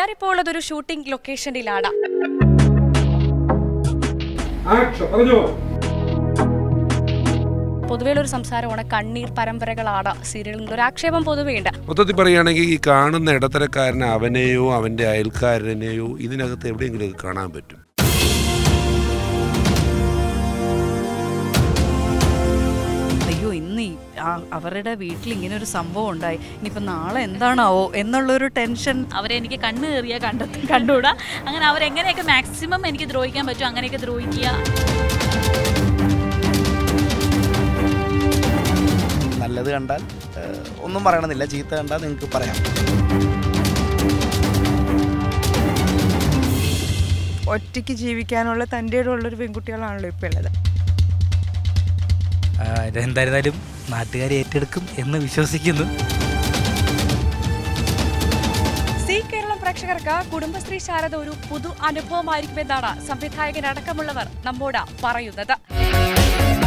ഞാനിപ്പോൾ ഉള്ളത് ഒരു ഷൂട്ടിംഗ് ലൊക്കേഷനിലാണ് ആക്ഷൻ പറഞ്ഞോ പൊതുവേ ഒരു സംസാരമാണ് കണ്ണീർ പരമ്പരകളാണ് സീരിയലിൽ ഒരു ആക്ഷേപം പൊതുവെയുണ്ട് മൊത്തത്തിൽ പറയുകയാണെങ്കിൽ ഈ കാണുന്ന ഇടത്തരക്കാരനെ അവനെയോ അവൻ്റെ അയൽക്കാരനെയോ ഇതിനകത്ത് എവിടെയെങ്കിലും കാണാൻ പറ്റും അയ്യോ ഇന്ന് ഈ ആ- അവരുടെ വീട്ടിൽ ഇങ്ങനെ ഒരു സംഭവം ഉണ്ടായി ഇനിയിപ്പോൾ നാളെ എന്താണാവോ എന്നുള്ളൊരു ടെൻഷൻ അവരെ എനിക്ക് കണ്ണ് കയറിയ കണ്ട കണ്ടുകൂടാ അങ്ങനെ അവരെങ്ങനെയൊക്കെ മാക്സിമം എനിക്ക് ദ്രോഹിക്കാൻ പറ്റും അങ്ങനെയൊക്കെ ദ്രോഹിക്കുക നല്ലത് കണ്ടാൽ ഏഹ്, ഒന്നും പറയണമെന്നില്ല ചീത്ത കണ്ടാൽ നിങ്ങൾക്ക് പറയാം ഒറ്റയ്ക്ക് ജീവിക്കാനുള്ള തൻ്റെ ഉള്ളൊരു പെൺകുട്ടികളാണല്ലോ ഇപ്പോൾ ഉള്ളത് ആ, ഇതെന്തായിരുന്നാലും നാട്ടുകാർ ഏറ്റെടുക്കും എന്ന് വിശ്വസിക്കുന്നു സി കേരളം പ്രേക്ഷകർക്ക് കുടുംബശ്രീ ശാരദ ഒരു പുതു അനുഭവമായിരിക്കുമെന്നാണ് സംവിധായകൻ അടക്കമുള്ളവർ നമ്മോട് പറയുന്നത്